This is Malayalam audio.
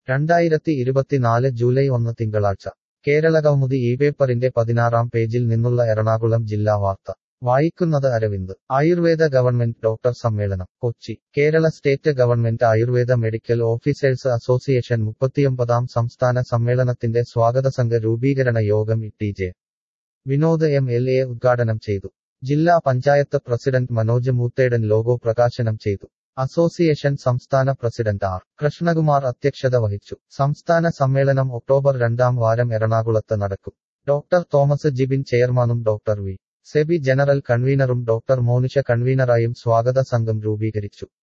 രണ്ടായിരത്തി ഇരുപത്തിനാല് ജൂലൈ ഒന്ന് തിങ്കളാഴ്ച കേരളകൗമുദി ഈ പേപ്പറിന്റെ പതിനാറാം പേജിൽ നിന്നുള്ള എറണാകുളം ജില്ലാ വാർത്ത വായിക്കുന്നത് അരവിന്ദ് ആയുർവേദ ഗവൺമെന്റ് ഡോക്ടർ സമ്മേളനം Kochi Kerala state government Ayurveda medical officers association മുപ്പത്തിയൊമ്പതാം സംസ്ഥാന സമ്മേളനത്തിന്റെ സ്വാഗതസംഘ രൂപീകരണ യോഗം T J Vinod M L A ഉദ്ഘാടനം ചെയ്തു ജില്ലാ പഞ്ചായത്ത് പ്രസിഡന്റ് മനോജ് മൂത്തേടൻ ലോഗോ പ്രകാശനം ചെയ്തു അസോസിയേഷൻ സംസ്ഥാന പ്രസിഡന്റ് ആർ കൃഷ്ണകുമാർ അധ്യക്ഷത വഹിച്ചു സംസ്ഥാന സമ്മേളനം ഒക്ടോബർ രണ്ടാം വാരം എറണാകുളത്ത് നടക്കും ഡോക്ടർ തോമസ് ജിബിൻ ചെയർമാനും ഡോക്ടർ വി സെബി ജനറൽ കൺവീനറും ഡോക്ടർ മോനിഷ കൺവീനറായും സ്വാഗത സംഘം രൂപീകരിച്ചു